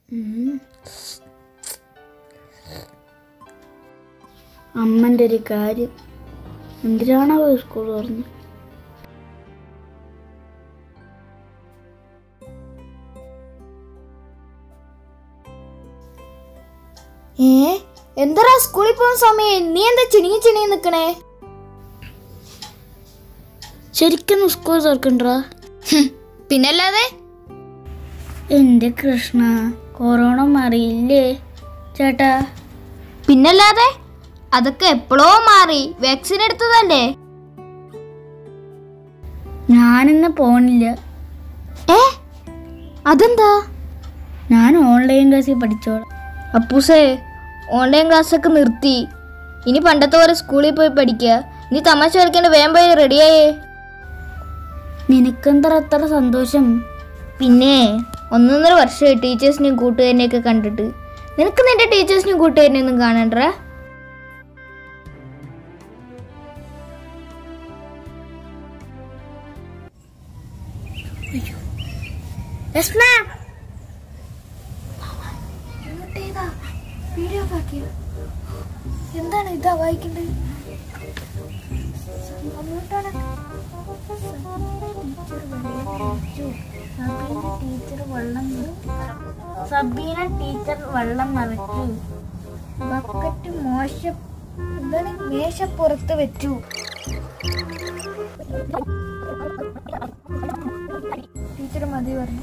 അമ്മൻ്റെ ഒരു കാര്യം എന്തിനാണോ സ്കൂൾ തുറന്നു ഏ എന്തരാ സ്കൂളിൽ പോകുന്ന സമയം നീ എന്താ ചിണിങ്ങി ചിണിങ്ങി നിക്കണേ ശരിക്കും സ്കൂൾ തുറക്കണ്ടാ പിന്നല്ലാതെ എൻ്റെ കൃഷ്ണ കൊറോണ മാറിയില്ലേ ചേട്ടാ പിന്നല്ലാതെ അതൊക്കെ എപ്പോഴോ മാറി വാക്സിൻ എടുത്തതല്ലേ ഞാനിന്ന് പോണില്ല ഏ അതെന്താ ഞാൻ ഓൺലൈൻ ക്ലാസ്സിൽ പഠിച്ചോളാം അപ്പൂസേ ഓൺലൈൻ ക്ലാസ്സൊക്കെ നിർത്തി ഇനി പണ്ടത്തെ പോലെ സ്കൂളിൽ പോയി പഠിക്കുക നീ തമാശ കളിക്കേണ്ട വേഗം പോയി റെഡിയായേ നിനക്കെന്താ അത്ര സന്തോഷം പിന്നെ ഒന്നൊന്നര വർഷമായി ടീച്ചേഴ്സിനെയും കൂട്ടുകാരനെയൊക്കെ കണ്ടിട്ട് നിനക്ക് നിന്റെ ടീച്ചേഴ്സിനെയും കൂട്ടുകാരനെയും ഒന്നും കാണണ്ടേ എന്താണ് ഇതാ വായിക്കേണ്ടത് ടീച്ചർ വെള്ളം സബീന ടീച്ചർ വെള്ളം നിറച്ചു ബക്കറ്റ് മോശ എന്താണ് മേശപ്പുറത്ത് വെച്ചു ടീച്ചർ മതി പറഞ്ഞു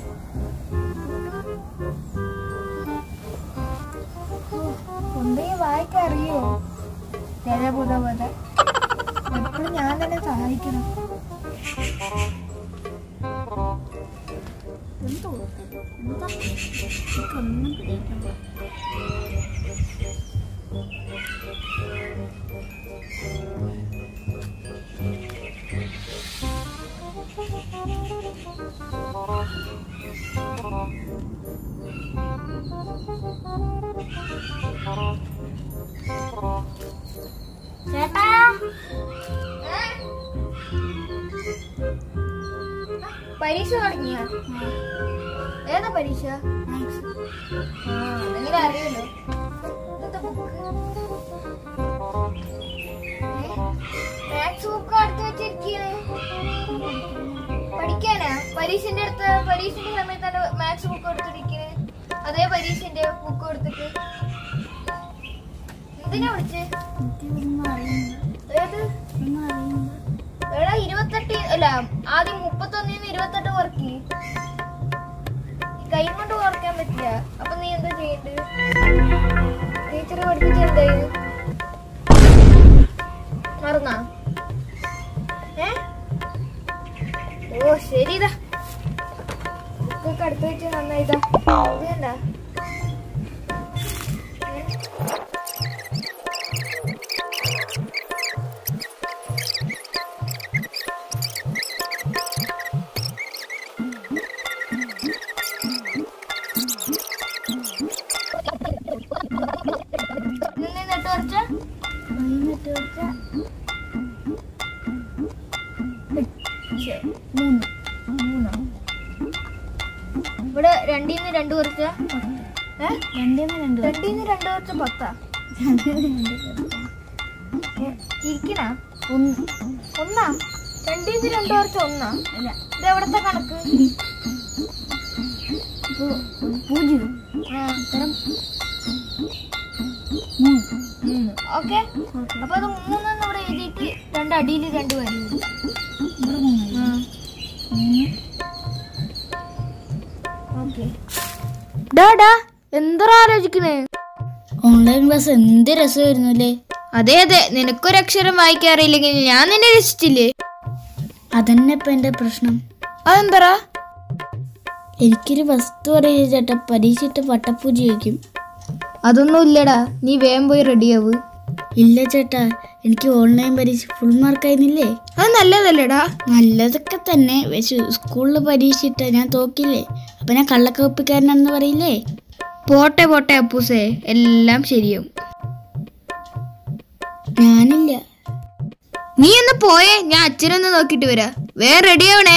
ഒന്നെങ്കിൽ വായിക്കാൻ അറിയോ ജലബുധവധ എപ്പോഴും ഞാൻ തന്നെ സഹായിക്കണം ചേട്ടാ പരീക്ഷ തുടങ്ങിയ ഏതാ പരീക്ഷ ആ അതെങ്കിലും അറിയല്ലോ ഇതെന്താ book? ഏ? Maths book അടുത്ത് വെച്ചിരിക്കണ്. പഠിക്കാനാ പരീക്ഷന്റെ അടുത്ത് പരീക്ഷന്റെ സമയത്താണ് മാത്സ് ബുക്ക് എടുത്തിരിക്കണ് അതേ പരീക്ഷന്റെ ബുക്ക് എടുത്തിട്ട് എന്തിനാ വിളിച്ചേ ഏത് എടാ ഇരുപത്തെട്ട് അല്ല ആദ്യം മുപ്പത്തൊന്നിന്ന് ഇരുപത്തെട്ട് കുറക്കി കൈ കൊണ്ട് കുറയ്ക്കാൻ പറ്റില്ല അപ്പൊ നീ എന്താ ചെയ്യണ്ടത് ടീച്ചർ പഠിപ്പിച്ച എന്തായത് മറന്നാ ഏ ഓ ശരിതാ ബുക്കൊക്കെ അടുത്ത് വെച്ച് നന്നായിതാ ഇത് കണ്ടാ ഏ? നിന്ന് നെട്ട് കുറച്ച മൂന്ന് മൂന്നോ ഇവിടെ രണ്ടീന്ന് രണ്ട് കുറച്ച ഏ രണ്ടിന്ന് രണ്ട് രണ്ടീന്ന് രണ്ട് കുറച്ച പത്താ ഇരിക്കണ ഒന്നാ രണ്ടീന്ന് രണ്ട് കുറച്ച ഒന്നാ അല്ല ഇത് എവിടത്തെ കണക്ക് പൂജ്യം ആ ഉത്തരം മൂന്ന് മൂന്ന് ഓക്കെ അപ്പൊ അത് മൂന്നെന്ന് ഇവിടെ എഴുതിയിട്ട് രണ്ട് അടിയിൽ രണ്ട് വരി ഇവിടെ മൂന്ന് മൂന്ന് ഓക്കെ ഡാടാ എന്താ ആലോചിക്കണേ ഓൺലൈൻ ക്ലാസ് എന്ത് രസമായിരുന്നു അല്ലേ അതെ അതെ നിനക്കൊരു അക്ഷരം വായിക്കാൻ അറിയില്ലെങ്കിൽ ഞാൻ നിന്നെ രസിച്ചില്ലേ അതന്നെ ഇപ്പൊ എന്റെ പ്രശ്നം അതെന്തറാ എനിക്കൊരു വസ്തു അറിയില്ല ചേട്ടാ പരീക്ഷിട്ട് പട്ടപ്പൂജ ചോദിക്കും അതൊന്നും ഇല്ലടാ നീ വേഗം പോയി റെഡിയാവ് ഇല്ല ചേട്ടാ എനിക്ക് ഓൺലൈൻ പരീക്ഷ ഫുൾ മാർക്കായിരുന്നില്ലേ അത് നല്ലതല്ലേടാ നല്ലതൊക്കെ തന്നെ പക്ഷെ സ്കൂളിൽ പരീക്ഷ ഞാൻ തോക്കില്ലേ അപ്പൊ ഞാൻ കള്ളക്കവപ്പിക്കാരനാണെന്ന് പറയില്ലേ പോട്ടെ പോട്ടെ അപ്പൂസേ എല്ലാം ശരിയാവും ഞാനില്ല നീ ഒന്ന് പോയേ ഞാൻ അച്ഛനൊന്ന് നോക്കിട്ട് വരാ വേറെ റെഡിയാവണേ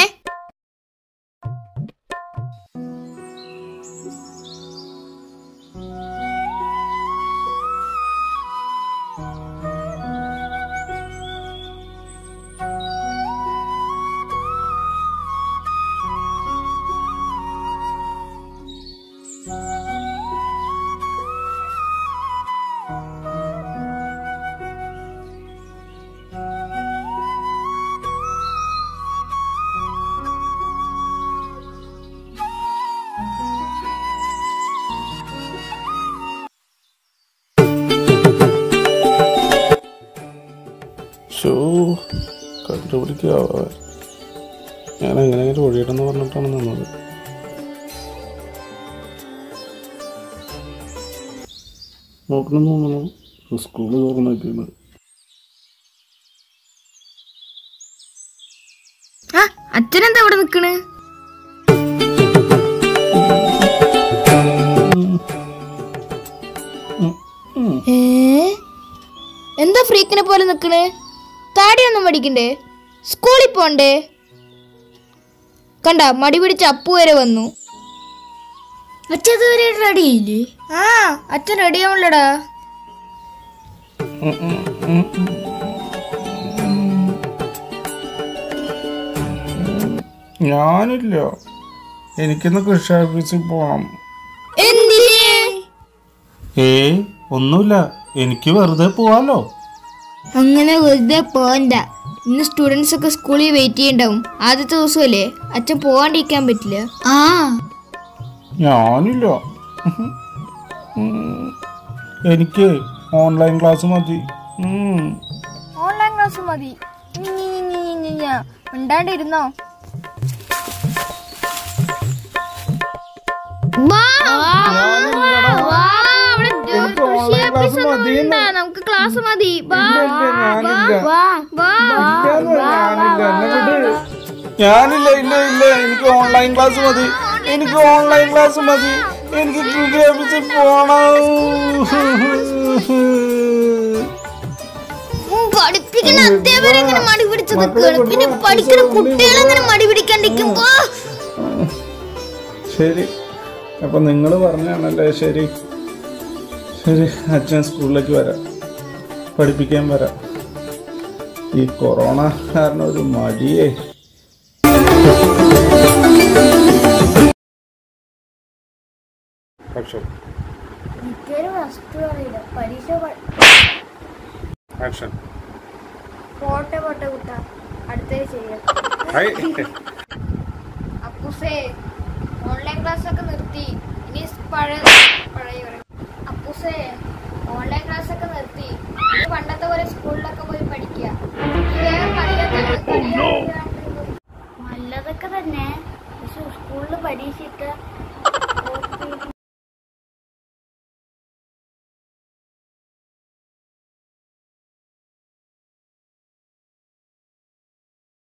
ഓടിക്കുക ഞാൻ എങ്ങനെയെങ്കിലും ഒഴിയട്ടെന്ന് പറഞ്ഞിട്ടാണ് നിന്നത് നോക്കണം തോന്നുന്നു സ്കൂളിൽ തുറന്നേക്കുന്നത് ആ അച്ഛനെന്താ ഇവിടെ നിക്കണ് ഏ എന്താ ഫ്രീക്കിനെ പോലെ നിക്കണ് താടിയൊന്നും പഠിക്കണ്ടേ സ്കൂളിൽ പോണ്ടേ കണ്ട മടി പിടിച്ച് അപ്പു വരെ വന്നു അച്ഛതുവരെ റെഡിയില്ലേ ആ അച്ഛൻ റെഡിയാവുള്ളടാ ഞാനില്ല എനിക്കിന്ന് കൃഷി ഓഫീസിൽ പോകണം എന്തിന് ഏയ് ഒന്നുമില്ല എനിക്ക് വെറുതെ പോവാലോ അങ്ങനെ വെറുതെ പോണ്ട ഇന്ന് സ്റ്റുഡൻസ് ഒക്കെ സ്കൂളിൽ വെയിറ്റ് ചെയ്യണ്ടാവും ആദ്യത്തെ ദിവസമല്ലേ അച്ഛൻ പോവാണ്ടിരിക്കാൻ പറ്റില്ല ആ ഞാനില്ല ഉം. എനിക്ക് ഓൺലൈൻ ക്ലാസ് മതി ഉം. ഓൺലൈൻ ക്ലാസ് മതി മിണ്ടാണ്ടിരുന്നോ എനിക്ക് ഓൺലൈൻ ക്ലാസ് മതിയെന്ന്. നമുക്ക് ക്ലാസ് മതി വാ, ഇല്ല, ഇല്ല, ഞാനില്ല. വാ. ഇല്ലാന്ന് ഞാനില്ല എന്നെ വിട്. ഞാനില്ല ഇല്ല ഇല്ല എനിക്ക് ഓൺലൈൻ ക്ലാസ് മതി എനിക്ക് ഓൺലൈൻ ക്ലാസ് മതി എനിക്ക് കൃഷി ഓഫീസിൽ പോണം ഉം, പഠിപ്പിക്കുന്ന അധ്യാപകർ എങ്ങനെ മടി പിടിച്ച് നിൽക്കുകയാണ് പിന്നെ പഠിക്കുന്ന കുട്ടികൾ എങ്ങനെ മടി പിടിക്കാണ്ടിരിക്കും വാ. ശരി അപ്പൊ നിങ്ങൾ പറഞ്ഞാണല്ലേ ശരി ശരി അച്ഛൻ സ്കൂളിലേക്ക് വരാം പഠിപ്പിക്കാൻ വരാം ഈ കൊറോണ കാരണം ഒരു മടിയേ ആക്ഷൻ ആക്ഷൻ പോട്ടെ പോട്ടെ കുട്ട അടുത്തേ ചെയ്യാം ഹായ് അപ്പൂസേ ഓൺലൈൻ ക്ലാസ് ഒക്കെ നിർത്തി ഇനി പഴയ പഴയ പറയും. അപ്പൂസേ ഓൺലൈൻ ക്ലാസ് ഒക്കെ നിർത്തി ഇനി പണ്ടത്തെ പോലെ സ്കൂളിലൊക്കെ പോയി പഠിക്കുക ഇനി വേഗം കളിയാക്കാൻ കളിയാക്കാൻ നല്ലതൊക്കെ തന്നെ പക്ഷെ സ്കൂളിൽ പരീക്ഷ ഇട്ട